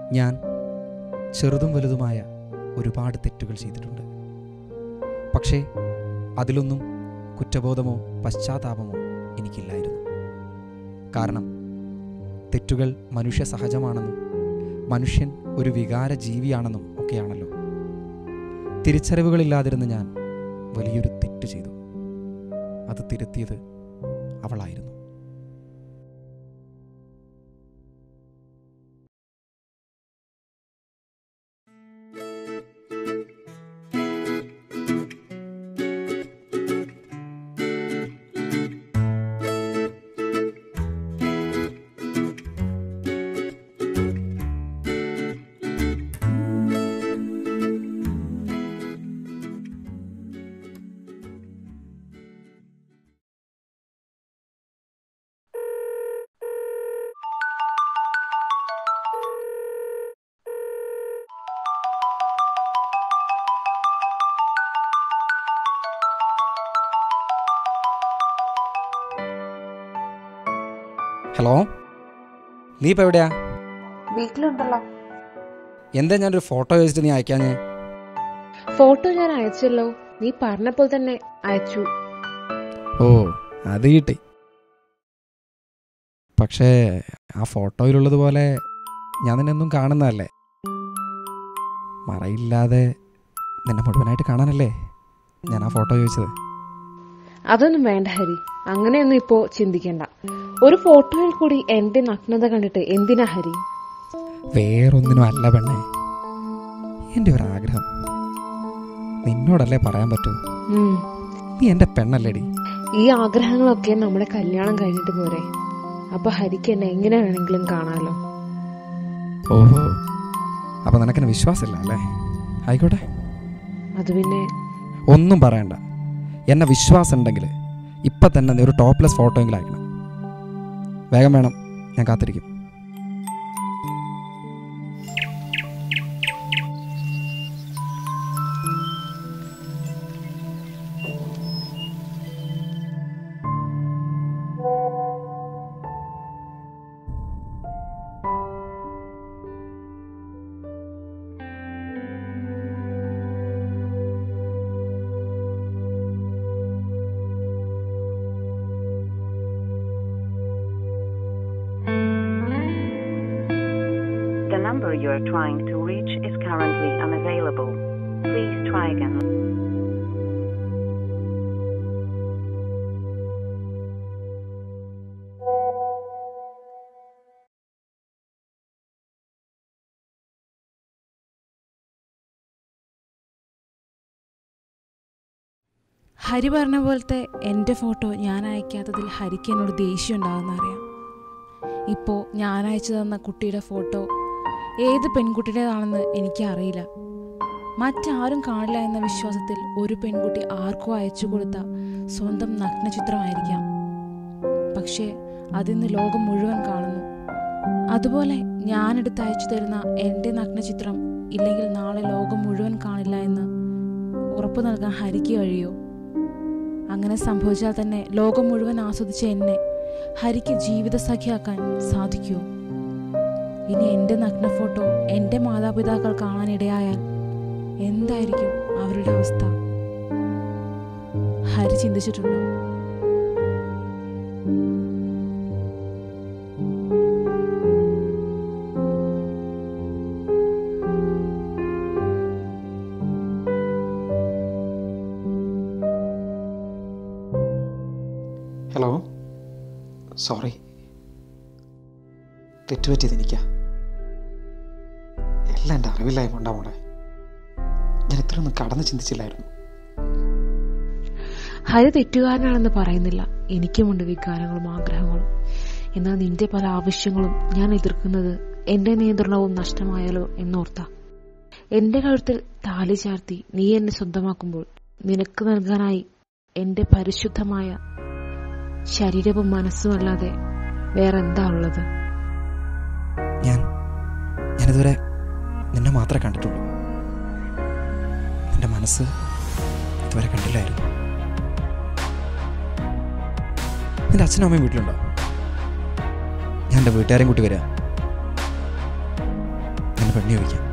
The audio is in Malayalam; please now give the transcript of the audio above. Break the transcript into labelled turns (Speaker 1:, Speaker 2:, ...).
Speaker 1: ഞാൻ ചെറുതും വലുതുമായ ഒരുപാട് തെറ്റുകൾ ചെയ്തിട്ടുണ്ട് പക്ഷേ അതിലൊന്നും കുറ്റബോധമോ പശ്ചാത്താപമോ എനിക്കില്ലായിരുന്നു കാരണം തെറ്റുകൾ മനുഷ്യ സഹജമാണെന്നും മനുഷ്യൻ ഒരു വികാര ജീവിയാണെന്നും ഒക്കെയാണല്ലോ തിരിച്ചറിവുകളില്ലാതിരുന്ന ഞാൻ വലിയൊരു തെറ്റ് ചെയ്തു അത് തിരുത്തിയത് അവളായിരുന്നു ഹലോ നീ ഇപ്പം എവിടെയാ
Speaker 2: വീട്ടിലുണ്ടല്ലോ
Speaker 1: എന്താ ഞാനൊരു ഫോട്ടോ വെച്ചിട്ട് നീ അയക്കാഞ്ഞേ
Speaker 2: ഫോട്ടോ ഞാൻ അയച്ചല്ലോ നീ പറഞ്ഞപ്പോൾ തന്നെ അയച്ചു
Speaker 1: ഓ അത് കിട്ടി പക്ഷേ ആ ഫോട്ടോയിലുള്ളതുപോലെ ഞാൻ നിന്നെ ഒന്നും കാണുന്നതല്ലേ മറയില്ലാതെ നിന്നെ മുഴുവനായിട്ട് കാണാനല്ലേ ഞാൻ ആ ഫോട്ടോ ചോദിച്ചത്
Speaker 2: അതൊന്നും വേണ്ട ഹരി അങ്ങനെയൊന്നും ഇപ്പോ ചിന്തിക്കണ്ട ഒരു ഫോട്ടോയിൽ കൂടി എന്റെ നഗ്നത കണ്ടിട്ട് എന്തിനാ ഹരി
Speaker 1: വേറൊന്നിനും അല്ല പെണ്ണേ എൻ്റെ ഒരു ആഗ്രഹം നിന്നോടല്ലേ പറയാൻ പറ്റൂ
Speaker 2: ഉം.
Speaker 1: നീ എൻ്റെ പെണ്ണല്ലേടി
Speaker 2: ഈ ആഗ്രഹങ്ങളൊക്കെ നമ്മുടെ കല്യാണം കഴിഞ്ഞിട്ട് പോരെ അപ്പൊ ഹരിക്ക് എന്നെ എങ്ങനെ വേണമെങ്കിലും കാണാലോ
Speaker 1: ഓഹോ അപ്പം നിനക്കെന്നെ വിശ്വാസമില്ല അല്ലേ ആയിക്കോട്ടെ
Speaker 2: അത് പിന്നെ
Speaker 1: ഒന്നും പറയണ്ട എന്നെ വിശ്വാസം ഉണ്ടെങ്കിൽ ഇപ്പം തന്നെ നീ ഒരു ടോപ്ലെസ് ഫോട്ടോ എങ്കിലും അയക്കണം വേഗം വേണം ഞാൻ കാത്തിരിക്കും
Speaker 3: The number you are trying to reach is currently unavailable. Please try again.
Speaker 4: Hari പറഞ്ഞ പോലത്തെ എൻ്റെ ഫോട്ടോ ഞാൻ അയക്കാത്തതിൽ ഹരിക്ക് എന്നോട് ദേഷ്യം ഉണ്ടാകുന്ന അറിയാം ഇപ്പോൾ ഞാൻ അയച്ചു തന്ന കുട്ടിയുടെ ഫോട്ടോ ഏത് പെൺകുട്ടിയുടേതാണെന്ന് എനിക്കറിയില്ല മറ്റാരും കാണില്ല എന്ന വിശ്വാസത്തിൽ ഒരു പെൺകുട്ടി ആർക്കോ അയച്ചു കൊടുത്ത സ്വന്തം നഗ്നചിത്രമായിരിക്കാം പക്ഷേ അതിന്ന് ലോകം മുഴുവൻ കാണുന്നു അതുപോലെ ഞാനെടുത്ത് അയച്ചു തരുന്ന എൻ്റെ നഗ്നചിത്രം ഇല്ലെങ്കിൽ നാളെ ലോകം മുഴുവൻ കാണില്ല എന്ന് ഉറപ്പു നൽകാൻ ഹരിക്ക് കഴിയോ അങ്ങനെ സംഭവിച്ചാൽ തന്നെ ലോകം മുഴുവൻ ആസ്വദിച്ച എന്നെ ഹരിക്ക് ജീവിതസഖിയാക്കാൻ സാധിക്കുമോ ഇനി എൻ്റെ നഗ്ന ഫോട്ടോ എൻ്റെ മാതാപിതാക്കൾ കാണാനിടയായാൽ എന്തായിരിക്കും അവരുടെ അവസ്ഥ ഹരി ചിന്തിച്ചിട്ടുണ്ടോ
Speaker 1: ഹലോ സോറി തെറ്റുപറ്റിയത് എനിക്കാ എല്ലാം എൻ്റെ അറിവില്ലായ്മ ഉണ്ടാ മോളെ ഞാൻ ഇത്രയൊന്നും കടന്ന് ചിന്തിച്ചില്ലായിരുന്നു
Speaker 2: ഹരി തെറ്റുകാരനാണെന്ന് പറയുന്നില്ല എനിക്കുമുണ്ട് വികാരങ്ങളും ആഗ്രഹങ്ങളും എന്നാൽ നിന്റെ പല ആവശ്യങ്ങളും ഞാൻ എതിർക്കുന്നത് എന്റെ നിയന്ത്രണവും നഷ്ടമായാലോ എന്നോർത്ത എന്റെ കഴുത്തിൽ താലി ചാർത്തി നീ എന്നെ സ്വന്തമാക്കുമ്പോൾ നിനക്ക് നൽകാനായി എന്റെ പരിശുദ്ധമായ ശരീരവും മനസ്സുമല്ലാതെ വേറെന്താ ഉള്ളത്
Speaker 1: ഞാൻ ഞാനിതുവരെ നിന്നെ മാത്രമേ കണ്ടിട്ടുള്ളൂ നിന്റെ മനസ്സ് ഇതുവരെ കണ്ടില്ലായിരുന്നു നിന്റെ അച്ഛനും അമ്മയും വീട്ടിലുണ്ടോ ഞാൻ എൻ്റെ വീട്ടുകാരെയും കൂട്ടി വരാം നിന്റെ പെണ്ണി ഒഴിക്കാം